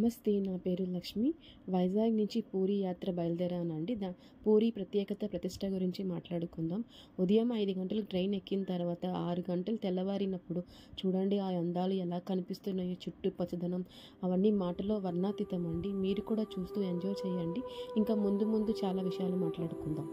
నమస్తే నా పేరు లక్ష్మి వైజాగ్ నుంచి పూరి యాత్ర బయలుదేరానండి దా పూరి ప్రత్యేకత ప్రతిష్ట గురించి మాట్లాడుకుందాం ఉదయం ఐదు గంటలకు ట్రైన్ ఎక్కిన తర్వాత ఆరు గంటలు తెల్లవారినప్పుడు చూడండి ఆ అందాలు ఎలా కనిపిస్తున్నాయో చుట్టూ పచ్చదనం అవన్నీ మాటలో వర్ణాతీతం అండి మీరు కూడా చూస్తూ ఎంజాయ్ చేయండి ఇంకా ముందు ముందు చాలా విషయాలు మాట్లాడుకుందాం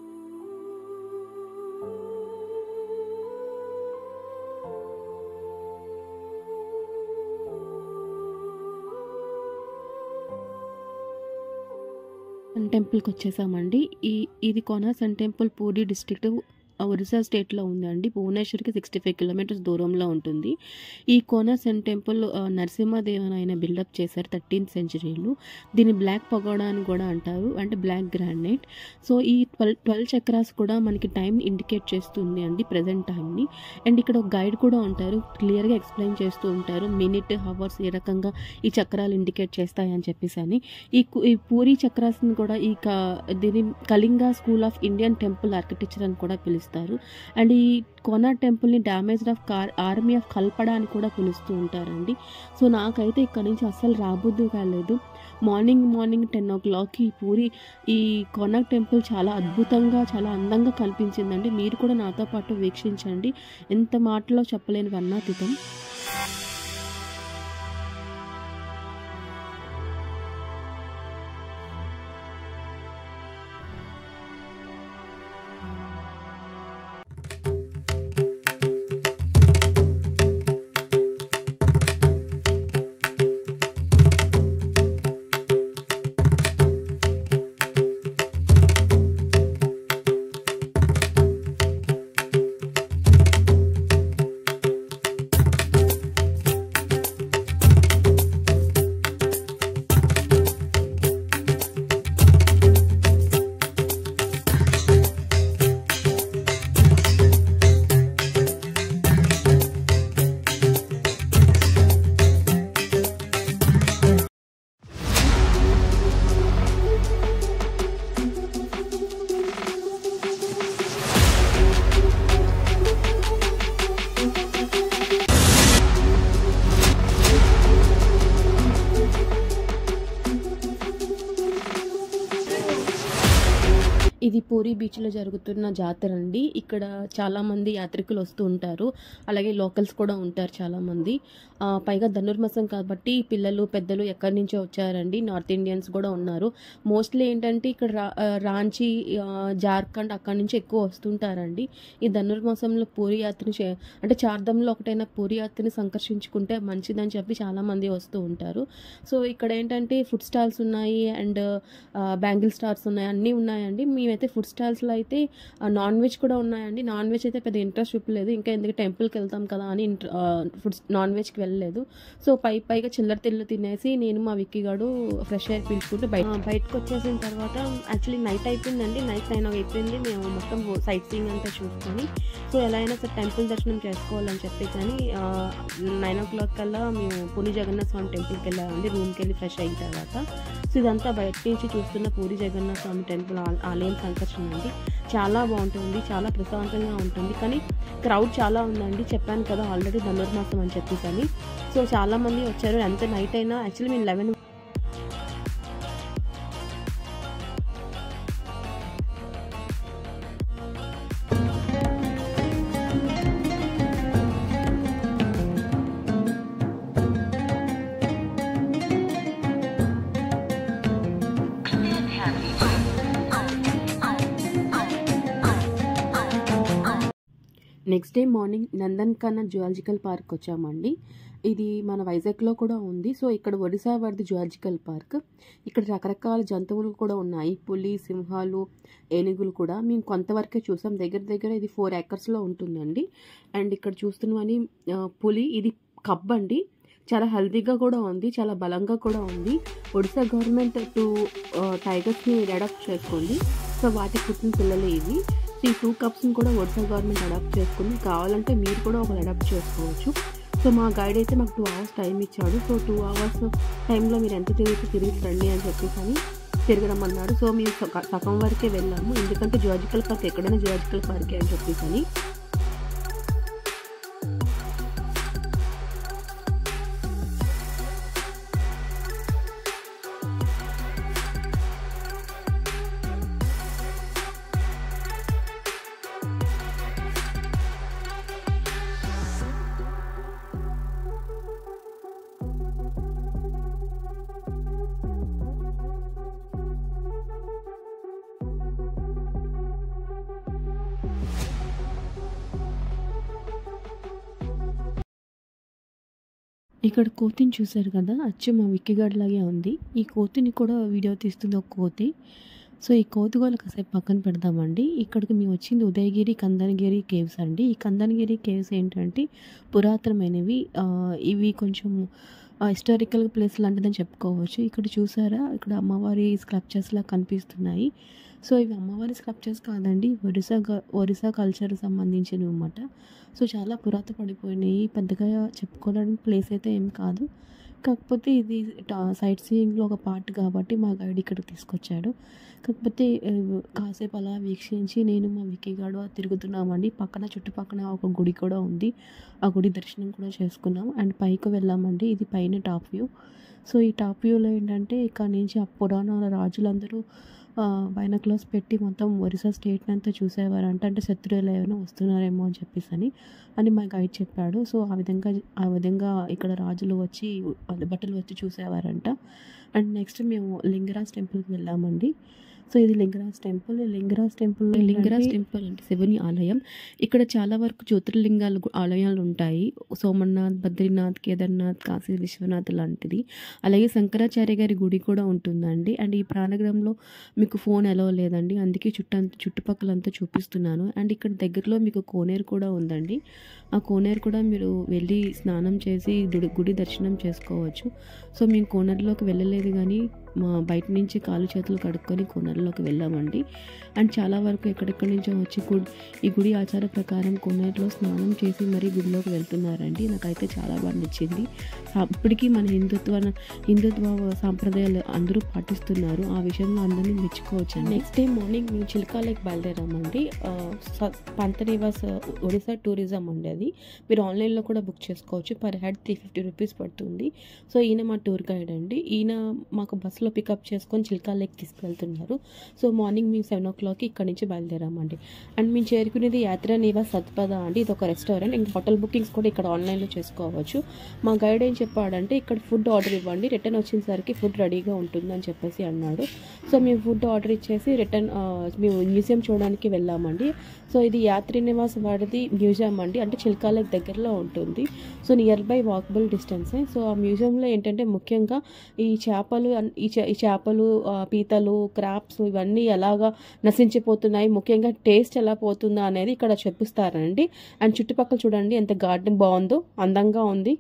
సన్ టెంపుల్కి వచ్చేసామండి ఈ ఇది Kona sun temple Puri district Orissa స్టేట్లో ఉందండి భువనేశ్వర్కి సిక్స్టీ ఫైవ్ కిలోమీటర్స్ దూరంలో ఉంటుంది ఈ కోన సన్ టెంపుల్ ఆ, నరసింహదేవన్ ఆయన బిల్డప్ చేశారు థర్టీన్త్ సెంచరీలో దీన్ని బ్లాక్ పగోడా అని కూడా అంటారు అంటే బ్లాక్ గ్రానైట్ సో ఈ ట్వెల్వ్ ట్వెల్వ్ చక్రాస్ కూడా మనకి టైం ఇండికేట్ చేస్తుంది అండి ప్రజెంట్ టైంని అండ్ ఇక్కడ ఒక గైడ్ కూడా ఉంటారు క్లియర్గా ఎక్స్ప్లెయిన్ చేస్తూ ఉంటారు మినిట్ హవర్స్ ఏ రకంగా ఈ చక్రాలు ఇండికేట్ చేస్తాయని చెప్పేసి అని ఈ కు- ఈ పూరి చక్రాస్ని కూడా ఈ క దీని Kalinga school of Indian temple architecture అని కూడా పిలుస్తారు అండ్ ఈ కోనా టెంపుల్ని damaged of car army of కల్పడ అని కూడా పిలుస్తూ ఉంటారండి సో నాకైతే ఇక్కడ నుంచి అస్సలు రాబుద్దు కాలేదు మార్నింగ్ మార్నింగ్ టెన్ ఓ క్లాక్కి ఈ పూరి ఈ కోనాక్ టెంపుల్ చాలా అద్భుతంగా చాలా అందంగా కనిపించిందండి మీరు కూడా నాతో పాటు వీక్షించండి ఎంత మాటలో చెప్పలేని వర్ణాతీతం ఇది పూరి బీచ్లో జరుగుతున్న జాతర అండి ఇక్కడ చాలామంది యాత్రికులు వస్తూ ఉంటారు అలాగే లోకల్స్ కూడా ఉంటారు చాలామంది ఆ, పైగా ధనుర్మాసం కాబట్టి పిల్లలు పెద్దలు ఎక్కడి నుంచో వచ్చారండి నార్త్ ఇండియన్స్ కూడా ఉన్నారు మోస్ట్లీ ఏంటంటే ఇక్కడ రా ఆ, రాంచీ ఆ, జార్ఖండ్ అక్కడి నుంచి ఎక్కువ వస్తుంటారండి ఈ ధనుర్మాసంలో పూరి యాత్రని చే అంటే చార్ధంలో ఒకటైన పూరి యాత్రని సంకర్షించుకుంటే మంచిదని చెప్పి చాలామంది వస్తూ ఉంటారు సో ఇక్కడ ఏంటంటే ఫుడ్ స్టాల్స్ ఉన్నాయి అండ్ బ్యాంగిల్ స్టాల్స్ ఉన్నాయి అన్నీ ఉన్నాయండి మేమైతే ఫుడ్ స్టాల్స్లో అయితే నాన్ వెజ్ కూడా ఉన్నాయండి నాన్ వెజ్ అయితే పెద్ద ఇంట్రెస్ట్ చూపలేదు ఇంకా ఎందుకు టెంపుల్కి వెళ్తాం కదా అని ఫుడ్ నాన్ వెజ్కి వెళ్ళలేదు సో పై పైగా చిల్లర తిల్లు తినేసి నేను మా విక్కీగాడు ఫ్రెష్ ఎయిర్ పీల్చుకుంటూ బయట ఆ, బయటకు వచ్చేసిన తర్వాత యాక్చువల్లీ నైట్ అయిపోయిందండి నైట్ నైన్ అయిపోయింది మేము మొత్తం సైట్ సీయింగ్ అంతా చూసుకొని సో ఎలా అయినా సరే టెంపుల్ దర్శనం చేసుకోవాలని చెప్పి కానీ నైన్ ఓ క్లాక్ కల్లా మేము పూరి జగన్నాథ స్వామి టెంపుల్కి వెళ్ళామండి రూమ్కి వెళ్ళి ఫ్రెష్ అయిన తర్వాత సో ఇదంతా బయట నుంచి చూస్తున్న పూరి జగన్నాథ స్వామి టెంపుల్ ఆ- ఆలయం సంకర్షణ అండి చాలా బాగుంటుంది చాలా ప్రశాంతంగా ఉంటుంది కానీ క్రౌడ్ చాలా ఉందండి చెప్పాను కదా ఆల్రెడీ ధనుర్మాసం అని చెప్పేసి అని సో చాలా మంది వచ్చారు ఎంత నైట్ అయినా యాక్చువల్లీ మేము eleven next day morning Nandankanan zoological park వచ్చామండి ఇది మన వైజాగ్లో కూడా ఉంది సో ఇక్కడ ఒడిశా వారిది జువాలజికల్ పార్క్ ఇక్కడ రకరకాల జంతువులు కూడా ఉన్నాయి పులి సింహాలు ఏనుగులు కూడా మేము కొంతవరకే చూసాం దగ్గర దగ్గర ఇది ఫోర్ ఏకర్స్లో ఉంటుందండి అండ్ ఇక్కడ చూస్తున్నామని ఆ, పులి ఇది కబ్ అండి చాలా హెల్తీగా కూడా ఉంది చాలా బలంగా కూడా ఉంది ఒడిశా గవర్నమెంట్ టూ టైగర్స్ని అడాప్ట్ చేసుకుంది సో వాటి పుట్టిన పిల్లలు ఇవి సో ఈ టూ కప్స్ని కూడా ఒడిశా గవర్నమెంట్ అడాప్ట్ చేసుకుంది కావాలంటే మీరు కూడా ఒకరు అడాప్ట్ చేసుకోవచ్చు సో మా గైడ్ అయితే మాకు టూ అవర్స్ టైం ఇచ్చాడు సో టూ అవర్స్ టైంలో మీరు ఎంత తిరిగి తిరిగి రండి అని చెప్పేసి అని తిరగడం అన్నాడు సో మేము సగ- సగం వరకే వెళ్ళాము ఎందుకంటే జువాలజికల్ పార్క్ ఎక్కడైనా జువాలజికల్ పార్కే అని చెప్పేసి అని ఇక్కడ కోతిని చూసారు కదా అచ్చు మా విక్కిగాడ్ లాగే ఉంది ఈ కోతిని కూడా వీడియో తీస్తుంది ఒక కోతి సో ఈ కోతి కూడా కాసేపు పక్కన పెడదామండి ఇక్కడికి మేము వచ్చింది ఉదయగిరి కందనగిరి కేవ్స్ అండి ఈ కందనగిరి కేవ్స్ ఏంటంటే పురాతనమైనవి ఆ, ఇవి కొంచెం హిస్టారికల్ ప్లేస్ లాంటిదని చెప్పుకోవచ్చు ఇక్కడ చూసారా ఇక్కడ అమ్మవారి స్క్లప్చర్స్ లా కనిపిస్తున్నాయి సో ఇవి అమ్మవారి స్క్లప్చర్స్ కాదండి ఒరిస్సా గ- ఒరిస్సా కల్చర్ సంబంధించినవి అనమాట సో చాలా పురాత పడిపోయినాయి పెద్దగా చెప్పుకోవడానికి ప్లేస్ అయితే ఏం కాదు కాకపోతే ఇది టా- సైట్ సీయింగ్లో ఒక పార్ట్ కాబట్టి మా గైడ్ ఇక్కడికి తీసుకొచ్చాడు కాకపోతే ఆ, కాసేపు అలా వీక్షించి నేను మా వికీగాడు తిరుగుతున్నామండి పక్కన చుట్టుపక్కల ఒక గుడి కూడా ఉంది ఆ గుడి దర్శనం కూడా చేసుకున్నాం అండ్ పైకి వెళ్ళామండి ఇది పైన టాప్ వ్యూ సో ఈ టాప్ వ్యూలో ఏంటంటే ఇక్కడ నుంచి ఆ పురాణాల రాజులందరూ బైనక్లర్స్ పెట్టి మొత్తం ఒరిస్సా స్టేట్ని అంతా చూసేవారంట అంటే శత్రువులు ఏమైనా వస్తున్నారేమో అని చెప్పేసి అని అని మా గైడ్ చెప్పాడు సో ఆ విధంగా ఆ విధంగా ఇక్కడ రాజులు వచ్చి బట్టలు వచ్చి చూసేవారంట అండ్ నెక్స్ట్ మేము లింగరాజ్ టెంపుల్కి వెళ్ళామండి సో ఇది లింగరాజ్ టెంపుల్ ఈ లింగరాజ్ టెంపుల్ లింగరాజ్ టెంపుల్ అంటే శివుని ఆలయం ఇక్కడ చాలా వరకు జ్యోతిర్లింగాలు గు- ఆలయాలు ఉంటాయి సోమనాథ్ బద్రీనాథ్ కేదార్నాథ్ కాశీ విశ్వనాథ్ లాంటిది అలాగే శంకరాచార్య గారి గుడి కూడా ఉంటుందండి అండ్ ఈ ప్రాణగ్రహంలో మీకు ఫోన్ ఎలా లేదండి అందుకే చుట్టంత చుట్టుపక్కలంతా చూపిస్తున్నాను అండ్ ఇక్కడ దగ్గరలో మీకు కోనేరు కూడా ఉందండి ఆ కోనేరు కూడా మీరు వెళ్ళి స్నానం చేసి గుడి గుడి దర్శనం చేసుకోవచ్చు సో మేము కోనేరులోకి వెళ్ళలేదు కానీ మా బయట నుంచి కాలు చేతులు కడుక్కొని కోనేరులోకి వెళ్ళామండి అండ్ చాలా వరకు ఎక్కడెక్కడి నుంచో వచ్చి గుడి ఈ గుడి ఆచార ప్రకారం కోనేరులో స్నానం చేసి మరీ గుడిలోకి వెళ్తున్నారండి నాకైతే చాలా బాగా నచ్చింది అప్పటికీ మన హిందుత్వ హిందుత్వ సాంప్రదాయాలు అందరూ పాటిస్తున్నారు ఆ విషయంలో అందరినీ మెచ్చుకోవచ్చు నెక్స్ట్ డే మార్నింగ్ మేము చిల్కా లేక్ బయలుదేరామండి ఆ, స- పంత నివాస్ ఒడిశా టూరిజం అండి అది మీరు ఆన్లైన్లో కూడా బుక్ చేసుకోవచ్చు per head three fifty rupees పడుతుంది సో ఈయన మా టూర్ గైడ్ అండి ఈయన మాకు బస్సులో పికప్ చేసుకొని చిల్కా లేక్ తీసుకెళ్తున్నారు సో మార్నింగ్ మేము సెవెన్ ఓ క్లాక్కి ఇక్కడ నుంచి బయలుదేరామండి అండ్ మేము చేరుకునేది యాత్ర నివాస్ సత్పద అండి ఇది ఒక రెస్టారెంట్ ఇంకా హోటల్ బుకింగ్స్ కూడా ఇక్కడ ఆన్లైన్లో చేసుకోవచ్చు మా గైడ్ ఏం చెప్పాడంటే ఇక్కడ ఫుడ్ ఆర్డర్ ఇవ్వండి రిటర్న్ వచ్చేసరికి ఫుడ్ రెడీగా ఉంటుంది అని చెప్పేసి అన్నాడు సో మేము ఫుడ్ ఆర్డర్ ఇచ్చేసి రిటర్న్ ఆ, మేము మ్యూజియం చూడడానికి వెళ్ళామండి సో ఇది యాత్రి నివాస్ వాడిది మ్యూజియం అండి అంటే చిల్కా లేక్ దగ్గరలో ఉంటుంది సో నియర్ బై వాకబుల్ డిస్టెన్సే సో ఆ మ్యూజియంలో ఏంటంటే ముఖ్యంగా ఈ చేపలు అన్- ఈ చే- ఈ చేపలు ఆ, పీతలు క్రాప్స్ ఇవన్నీ ఎలాగా నశించిపోతున్నాయి ముఖ్యంగా టేస్ట్ ఎలా పోతుందా అనేది ఇక్కడ చెప్పిస్తారండి అండ్ చుట్టుపక్కల చూడండి ఎంత గార్డెన్ బాగుందో అందంగా ఉంది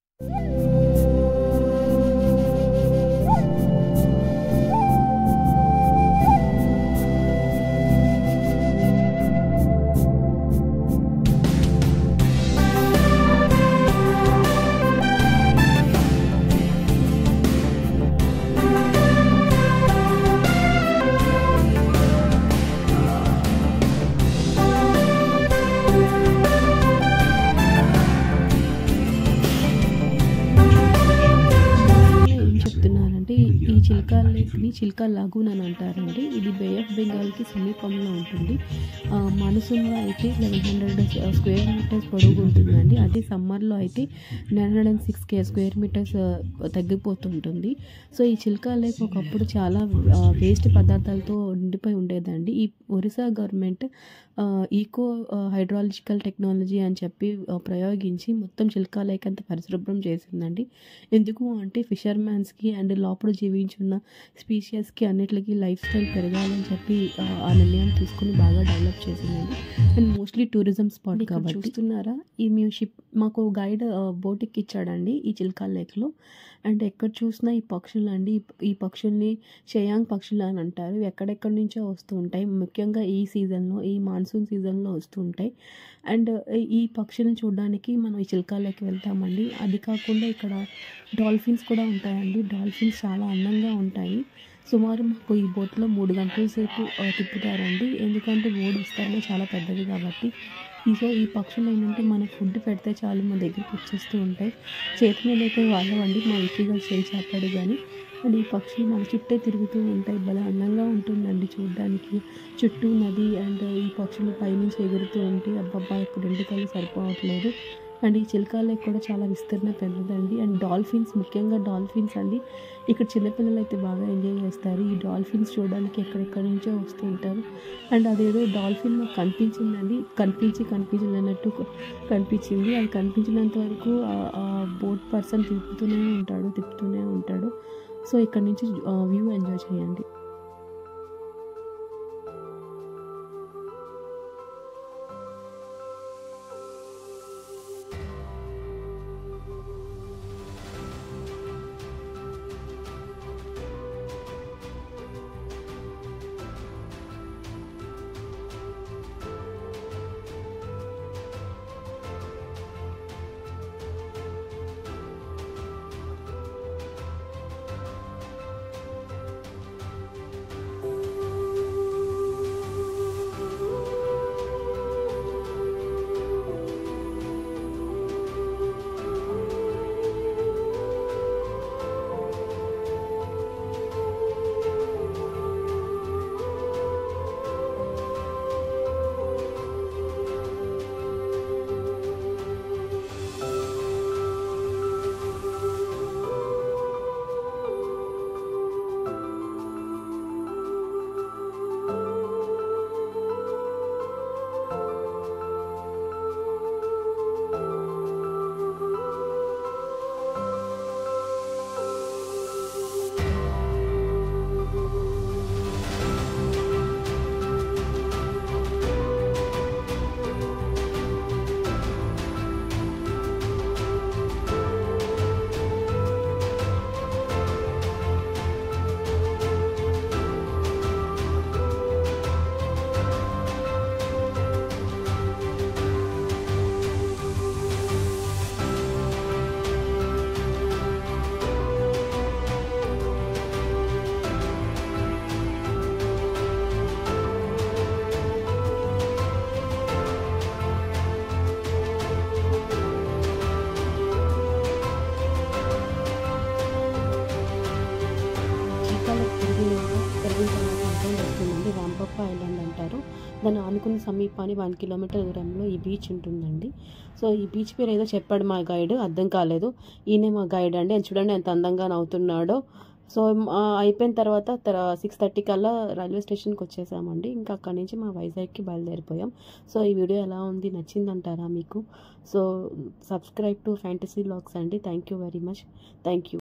ఏం చెప్తున్నారంటే ఈ- ఈ చిల్కా లేక్ని చిల్కా లాగూన్ అని అంటారండి ఇది బే ఆఫ్ బెంగాల్కి సమీపంలో ఉంటుంది ఆ, మాన్సూన్లో అయితే లెవెన్ హండ్రెడ్ స్క్వేర్ మీటర్స్ పొడవు ఉంటుందండి అదే సమ్మర్లో అయితే nine hundred and six K square metres తగ్గిపోతుంటుంది సో ఈ చిల్కా లేక్ ఒకప్పుడు చాలా వేస్ట్ పదార్థాలతో నిండిపోయి ఉండేదండి ఈ Orissa government eco hydrological technology అని చెప్పి ఆ, ప్రయోగించి మొత్తం చిల్కా లేక్ అంతా పరిశుభ్రం చేసిందండి ఎందుకు అంటే ఫిషర్మ్యాన్స్కి అండ్ లోపల జీవించున్న స్పీషియస్కి అన్నిటికీ లైఫ్ స్టైల్ పెరగాలని చెప్పి ఆ, ఆ నిర్ణయం తీసుకుని బాగా డెవలప్ చేసిందండి అండ్ మోస్ట్లీ టూరిజం స్పాట్ కాబట్టి చూస్తున్నారా ఈ మేము షిప్ మాకు గైడ్ బోటికి ఇచ్చాడండి ఈ చిల్కా లేక్లో అండ్ ఎక్కడ చూసినా ఈ పక్షులు అండి ఈ- ఈ పక్షుల్ని షయాంగ్ పక్షులు అని అంటారు ఇవి ఎక్కడెక్కడి నుంచో వస్తూ ఉంటాయి ముఖ్యంగా ఈ సీజన్లో ఈ మాన్సూన్ సీజన్లో వస్తూ ఉంటాయి అండ్ ఈ పక్షులను చూడడానికి మనం ఈ చిల్కాలోకి వెళ్తామండి అది కాకుండా ఇక్కడ డాల్ఫిన్స్ కూడా ఉంటాయండి డాల్ఫిన్స్ చాలా అందంగా ఉంటాయి సుమారు మాకు ఈ బోట్లో మూడు గంటల సేపు ఆ, తిప్పుతారండి ఎందుకంటే ఓడి విస్తరణ చాలా పెద్దది కాబట్టి ఈ సో ఈ పక్షులు ఏంటంటే మనకు ఫుడ్ పెడితే చాలు మన దగ్గరికి వచ్చేస్తూ ఉంటాయి చేతి మీద అయితే వాళ్ళవండి మా విక్కిగా చేయి చేస్తాడు కానీ అండ్ ఈ పక్షులు మన చుట్టే తిరుగుతూ ఉంటాయి భలే అందంగా ఉంటుందండి చూడడానికి చుట్టూ నది అండ్ ఈ పక్షులు పైనుంచి ఎగురుతూ ఉంటే అబ్బబ్బా ఇప్పుడు రెండు కళ్ళు సరిపోవట్లేదు అండ్ ఈ చిలకా లేక్ కూడా చాలా విస్తరణ పెద్దదండి అండ్ డాల్ఫిన్స్ ముఖ్యంగా డాల్ఫిన్స్ అండి ఇక్కడ చిన్నపిల్లలు అయితే బాగా ఎంజాయ్ చేస్తారు ఈ డాల్ఫిన్స్ చూడడానికి ఎక్కడెక్కడి నుంచో వస్తూ ఉంటారు అండ్ అదేదో డాల్ఫిన్ నాకు కనిపించిందండి కనిపించి కనిపించలేనట్టు కనిపించింది అది కనిపించినంత వరకు ఆ బోట్ పర్సన్ తిప్పుతూనే ఉంటాడు తిప్పుతూనే ఉంటాడు సో ఇక్కడ నుంచి వ్యూ ఎంజాయ్ చేయండి శ్రీకాళహస్తి తిరిగిన తిరిగిన తర్వాత ఐలాండ్ వస్తుందండి రాంపప్ప ఐలాండ్ అంటారు దాన్ని ఆనుకున్న సమీపాన్ని వన్ కిలోమీటర్ దూరంలో ఈ బీచ్ ఉంటుందండి సో ఈ బీచ్ పేరు ఏదో చెప్పాడు మా గైడ్ అర్థం కాలేదు ఈయనే మా గైడ్ అండి ఆయన చూడండి ఎంత అందంగా నవ్వుతున్నాడో సో ఆ, అయిపోయిన తర్వాత సిక్స్ థర్టీ కల్లా రైల్వే స్టేషన్కి వచ్చేసామండి ఇంకా అక్కడి నుంచి మా వైజాగ్కి బయలుదేరిపోయాం సో ఈ వీడియో ఎలా ఉంది నచ్చిందంటారా మీకు so subscribe to fantasy blogs అండి thank you very much thank you